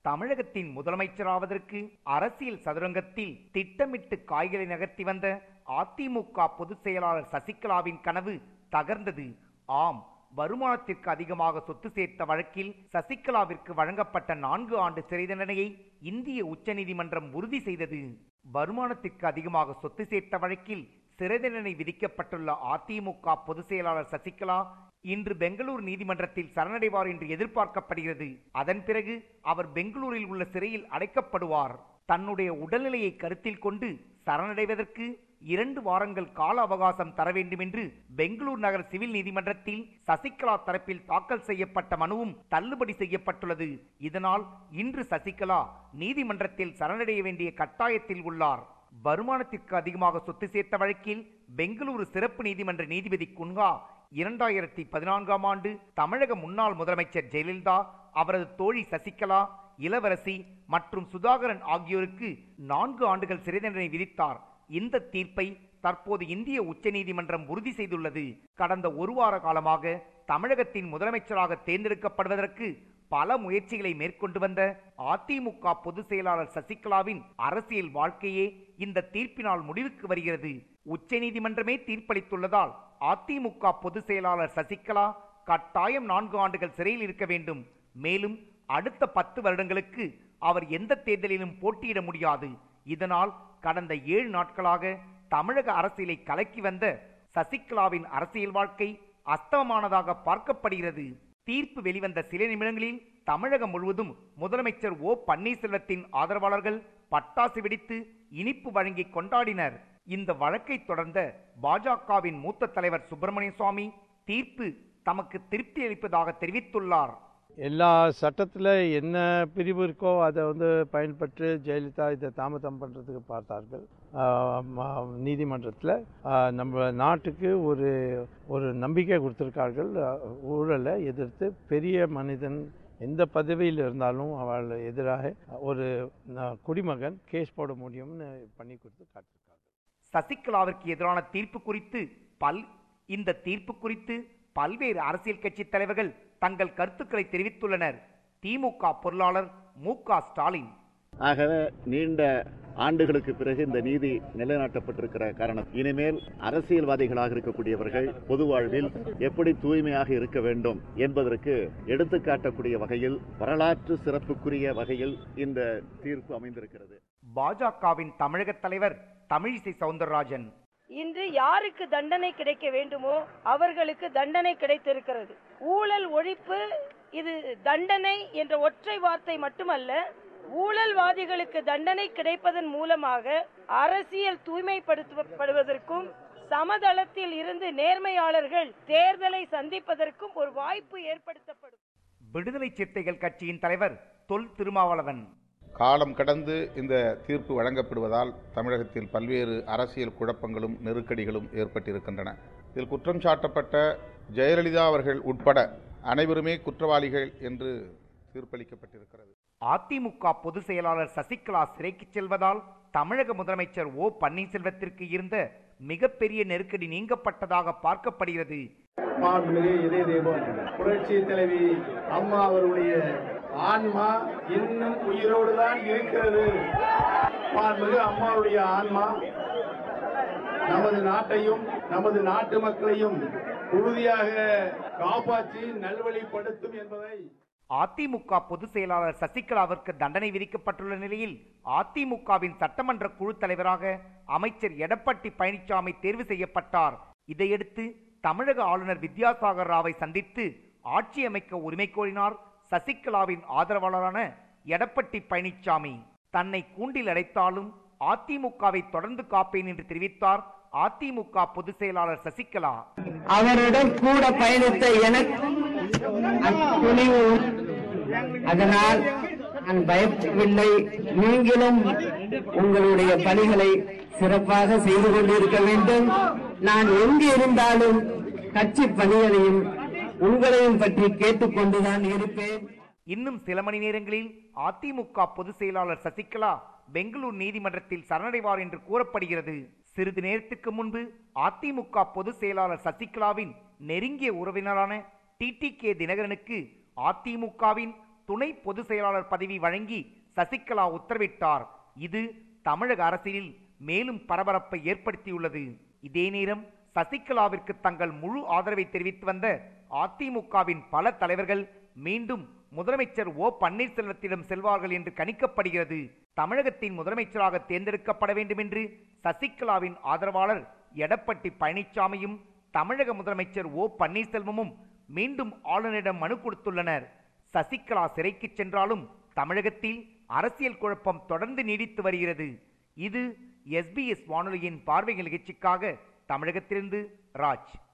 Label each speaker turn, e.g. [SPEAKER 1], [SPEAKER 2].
[SPEAKER 1] தமிழகத்தின் முதலமைச்சராவதற்கு அரசியல் சதுரங்கத்தில் திட்டமிட்டு காய்களை நகர்த்தி வந்த அதிமுக பொதுச் செயலாளர் சசிகலாவின் கனவு தகர்ந்தது ஆம் வருமானத்திற்கு அதிகமாக சொத்து சேர்த்த வழக்கில் சசிகலாவிற்கு வழங்கப்பட்ட நான்கு ஆண்டு சிறை தண்டனையை இந்திய உச்சநீதிமன்றம் உறுதி செய்தது வருமானத்திற்கு அதிகமாக சொத்து சேர்த்த வழக்கில் சிறை தண்டனை விதிக்கப்பட்டுள்ள அதிமுக பொதுச் செயலாளர் சசிகலா இன்று பெங்களூர் நீதிமன்றத்தில் சரணடைவார் என்று எதிர்பார்க்கப்படுகிறது அதன் பிறகு அவர் பெங்களூரில் உள்ள சிறையில் அடைக்கப்படுவார் தன்னுடைய உடல்நிலையை கருத்தில் கொண்டு சரணடைவதற்கு இரண்டு வாரங்கள் கால அவகாசம் தர வேண்டும் என்று பெங்களூர் நகர சிவில் நீதிமன்றத்தில் சசிகலா தரப்பில் தாக்கல் செய்யப்பட்ட மனுவும் தள்ளுபடி செய்யப்பட்டுள்ளது இதனால் இன்று சசிகலா நீதிமன்றத்தில் சரணடைய வேண்டிய கட்டாயத்தில் உள்ளார் வருமானத்திற்கு அதிகமாக சொத்து சேர்த்த வழக்கில் பெங்களூரு சிறப்பு நீதிமன்ற நீதிபதி குன்ஹா இரண்டாயிரத்தி பதினான்காம் ஆண்டு தமிழக முன்னாள் முதலமைச்சர் ஜெயலலிதா அவரது தோழி சசிகலா இளவரசி மற்றும் சுதாகரன் ஆகியோருக்கு நான்கு ஆண்டுகள் சிறை தண்டனை விதித்தார் இந்த தீர்ப்பை தற்போது இந்திய உச்சநீதிமன்றம் உறுதி செய்துள்ளது கடந்த ஒரு வார காலமாக தமிழகத்தின் முதலமைச்சராக தேர்ந்தெடுக்கப்படுவதற்கு பல முயற்சிகளை மேற்கொண்டு வந்த அதிமுக பொதுச் செயலாளர் சசிகலாவின் அரசியல் வாழ்க்கையே இந்த தீர்ப்பினால் முடிவுக்கு வருகிறது உச்சநீதிமன்றமே தீர்ப்பளித்துள்ளதால் அதிமுக பொதுச் செயலாளர் சசிகலா கட்டாயம் நான்கு ஆண்டுகள் சிறையில் இருக்க வேண்டும் மேலும் அடுத்த பத்து வருடங்களுக்கு அவர் எந்த தேர்தலிலும் போட்டியிட முடியாது இதனால் கடந்த ஏழு நாட்களாக தமிழக அரசியலை கலக்கி வந்த சசிகலாவின் அரசியல் வாழ்க்கை அஸ்தமமானதாக பார்க்கப்படுகிறது தீர்ப்பு வெளிவந்த சில நிமிடங்களில் தமிழகம் முழுவதும் முதலமைச்சர் ஓ பன்னீர்செல்வத்தின் ஆதரவாளர்கள் பட்டாசு வெடித்து இனிப்பு வழங்கி கொண்டாடினர் இந்த வழக்கை தொடர்ந்த பாஜகவின் மூத்த தலைவர் சுப்பிரமணிய சுவாமி தீர்ப்பு தமக்கு திருப்தி அளிப்பதாக தெரிவித்துள்ளார்
[SPEAKER 2] எல்லா சட்டத்தில் என்ன பிரிவு இருக்கோ அதை வந்து பயன்பட்டு ஜெயலலிதா இதை தாமதம் பண்ணுறதுக்கு பார்த்தார்கள் நீதிமன்றத்தில் நம்ம நாட்டுக்கு ஒரு ஒரு நம்பிக்கை கொடுத்துருக்கார்கள் ஊழலை எதிர்த்து பெரிய மனிதன் எந்த பதவியில் இருந்தாலும் அவள் எதிராக ஒரு குடிமகன் கேஸ் போட முடியும்னு பண்ணி கொடுத்து காட்டிருக்காங்க
[SPEAKER 1] சசிகலாவிற்கு எதிரான தீர்ப்பு குறித்து பல் இந்த தீர்ப்பு குறித்து பல்வேறு அரசியல் கட்சி தலைவர்கள் தங்கள் கருத்துக்களை தெரிவித்துள்ளனர் திமுக பொருளாளர் மு க ஸ்டாலின்
[SPEAKER 3] ஆகவே நீண்ட ஆண்டுகளுக்கு பிறகு இந்த நீதி நிலைநாட்டப்பட்டிருக்கிற காரணம் இனிமேல் அரசியல்வாதிகளாக இருக்கக்கூடியவர்கள் பொது வாழ்வில் எப்படி தூய்மையாக இருக்க வேண்டும் என்பதற்கு எடுத்துக்காட்டக்கூடிய வகையில் வரலாற்று சிறப்புக்குரிய வகையில் இந்த தீர்ப்பு அமைந்திருக்கிறது
[SPEAKER 1] பாஜகவின் தமிழக தலைவர் தமிழிசை சவுந்தரராஜன்
[SPEAKER 4] இன்று யாருக்கு தண்டனை கிடைக்க வேண்டுமோ அவர்களுக்கு தண்டனை கிடைத்திருக்கிறது ஊழல் ஒழிப்பு இது தண்டனை என்ற ஒற்றை வார்த்தை மட்டுமல்ல ஊழல்வாதிகளுக்கு தண்டனை கிடைப்பதன் மூலமாக அரசியல் தூய்மைப்படுத்தப்படுவதற்கும் சமதளத்தில் இருந்து நேர்மையாளர்கள் தேர்தலை சந்திப்பதற்கும் ஒரு வாய்ப்பு ஏற்படுத்தப்படும்
[SPEAKER 1] விடுதலை சிறுத்தைகள் கட்சியின் தலைவர் தொல் திருமாவளவன்
[SPEAKER 5] காலம் கடந்து இந்த தீர்ப்பு வழங்கப்படுவதால் தமிழகத்தில் பல்வேறு அரசியல் குழப்பங்களும் நெருக்கடிகளும் ஏற்பட்டிருக்கின்றன இதில் குற்றம் சாட்டப்பட்ட ஜெயலலிதா அவர்கள் உட்பட அனைவருமே குற்றவாளிகள் என்று தீர்ப்பளிக்கப்பட்டிருக்கிறது
[SPEAKER 1] அதிமுக பொதுச் செயலாளர் சசிகலா சிறைக்கு செல்வதால் தமிழக முதலமைச்சர் ஓ பன்னீர்செல்வத்திற்கு இருந்த மிகப்பெரிய நெருக்கடி நீங்கப்பட்டதாக பார்க்கப்படுகிறது
[SPEAKER 6] மாண்புமிகு இதய தெய்வம் புரட்சி தலைவி அம்மா அவருடைய ஆன்மா இன்னும் உயிரோடு தான் இருக்கிறது மாண்புமிகு அம்மாவுடைய ஆன்மா நமது நாட்டையும் நமது நாட்டு மக்களையும் உறுதியாக காப்பாற்றி நல்வழிப்படுத்தும் என்பதை
[SPEAKER 1] அதிமுக பொதுச் செயலாளர் சசிகலாவிற்கு தண்டனை விதிக்கப்பட்டுள்ள நிலையில் அதிமுகவின் சட்டமன்ற குழு தலைவராக அமைச்சர் எடப்பாடி பழனிசாமி தேர்வு செய்யப்பட்டார் இதையடுத்து தமிழக ஆளுநர் வித்யாசாகர் ராவை சந்தித்து ஆட்சி அமைக்க உரிமை கோரினார் சசிகலாவின் ஆதரவாளரான எடப்பாடி பழனிசாமி தன்னை கூண்டில் அடைத்தாலும் அதிமுகவை தொடர்ந்து காப்பேன் என்று தெரிவித்தார் அதிமுக பொதுச் செயலாளர் சசிகலா
[SPEAKER 7] அவரிடம் கூட பயணித்த எனக்கு துணிவு அதனால் நான் பயப்படவில்லை நீங்களும் உங்களுடைய பணிகளை சிறப்பாக செய்து கொண்டிருக்க வேண்டும் நான் எங்கு இருந்தாலும் கட்சி பணிகளையும் உங்களையும் பற்றி கேட்டுக்கொண்டுதான் இருப்பேன்
[SPEAKER 1] இன்னும் சில மணி நேரங்களில் அதிமுக பொதுச் செயலாளர் சசிகலா பெங்களூர் நீதிமன்றத்தில் சரணடைவார் என்று கூறப்படுகிறது சிறிது நேரத்துக்கு முன்பு அதிமுக பொதுச் செயலாளர் சசிகலாவின் நெருங்கிய உறவினரான டி டி கே தினகரனுக்கு அதிமுகவின் துணை பொதுச் செயலாளர் பதவி வழங்கி சசிகலா உத்தரவிட்டார் இது தமிழக அரசியலில் மேலும் பரபரப்பை ஏற்படுத்தியுள்ளது இதே நேரம் சசிகலாவிற்கு தங்கள் முழு ஆதரவை தெரிவித்து வந்த அதிமுகவின் பல தலைவர்கள் மீண்டும் முதலமைச்சர் ஓ பன்னீர்செல்வத்திடம் செல்வார்கள் என்று கணிக்கப்படுகிறது தமிழகத்தின் முதலமைச்சராக தேர்ந்தெடுக்கப்பட வேண்டும் என்று சசிகலாவின் ஆதரவாளர் எடப்பட்டி பழனிசாமியும் தமிழக முதலமைச்சர் ஓ பன்னீர்செல்வமும் மீண்டும் ஆளுநரிடம் மனு கொடுத்துள்ளனர் சசிகலா சிறைக்கு சென்றாலும் தமிழகத்தில் அரசியல் குழப்பம் தொடர்ந்து நீடித்து வருகிறது இது எஸ்பிஎஸ் வானொலியின் பார்வை நிகழ்ச்சிக்காக தமிழகத்திலிருந்து ராஜ்